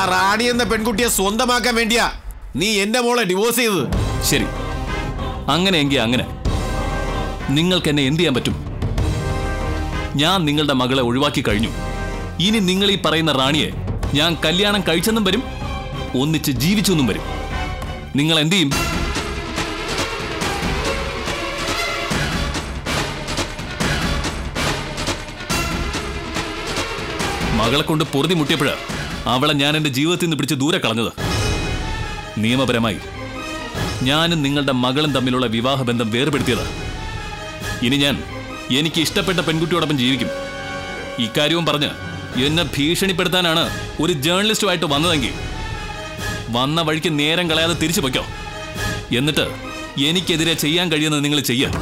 റാണി എന്ന പെൺകുട്ടിയെ സ്വന്തമാക്കാൻ വേണ്ടിയാ നീ എന്റെ മോളെ ഡിവോഴ്സ് ചെയ്തത് ശരി അങ്ങനെയെങ്കിൽ അങ്ങനെ നിങ്ങൾക്ക് എന്നെ എന്ത് ചെയ്യാൻ പറ്റും ഞാൻ നിങ്ങളുടെ മകളെ ഒഴിവാക്കി കഴിഞ്ഞു ഇനി നിങ്ങൾ ഈ പറയുന്ന റാണിയെ ഞാൻ കല്യാണം കഴിച്ചെന്നും വരും ഒന്നിച്ച് ജീവിച്ചെന്നും വരും നിങ്ങൾ എന്ത് ചെയ്യും മകളെ കൊണ്ട് പൊറുതി മുട്ടിയപ്പോഴാ അവളെ ഞാൻ എന്റെ ജീവിതത്തിൽ നിന്ന് പിടിച്ച് ദൂരെ കളഞ്ഞത് നിയമപരമായി ഞാനും നിങ്ങളുടെ മകളും തമ്മിലുള്ള വിവാഹബന്ധം വേർപെടുത്തിയതാ ഇനി ഞാൻ എനിക്ക് ഇഷ്ടപ്പെട്ട പെൺകുട്ടിയോടൊപ്പം ജീവിക്കും ഇക്കാര്യവും പറഞ്ഞ് എന്നെ ഭീഷണിപ്പെടുത്താനാണ് ഒരു ജേർണലിസ്റ്റുമായിട്ട് വന്നതെങ്കിൽ വന്ന വഴിക്ക് നേരം കളയാതെ തിരിച്ചു പൊയ്ക്കോ എന്നിട്ട് എനിക്കെതിരെ ചെയ്യാൻ കഴിയുന്നത് നിങ്ങൾ ചെയ്യാം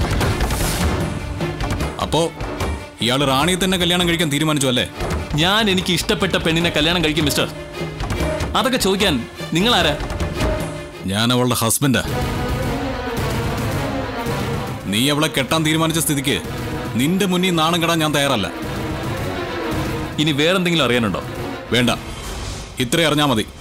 അപ്പോ ഇയാൾ റാണിയെ തന്നെ കല്യാണം കഴിക്കാൻ തീരുമാനിച്ചു അല്ലേ ഞാൻ എനിക്ക് ഇഷ്ടപ്പെട്ട പെണ്ണിനെ കല്യാണം കഴിക്കും മിസ്റ്റർ അതൊക്കെ ചോദിക്കാൻ നിങ്ങൾ ആരാ ഞാൻ അവളുടെ ഹസ്ബൻഡാ നീ അവളെ കെട്ടാൻ തീരുമാനിച്ച സ്ഥിതിക്ക് നിന്റെ മുന്നിൽ നാണം കെടാൻ ഞാൻ തയ്യാറല്ല ഇനി വേറെന്തെങ്കിലും അറിയാനുണ്ടോ വേണ്ട ഇത്രയും അറിഞ്ഞാൽ മതി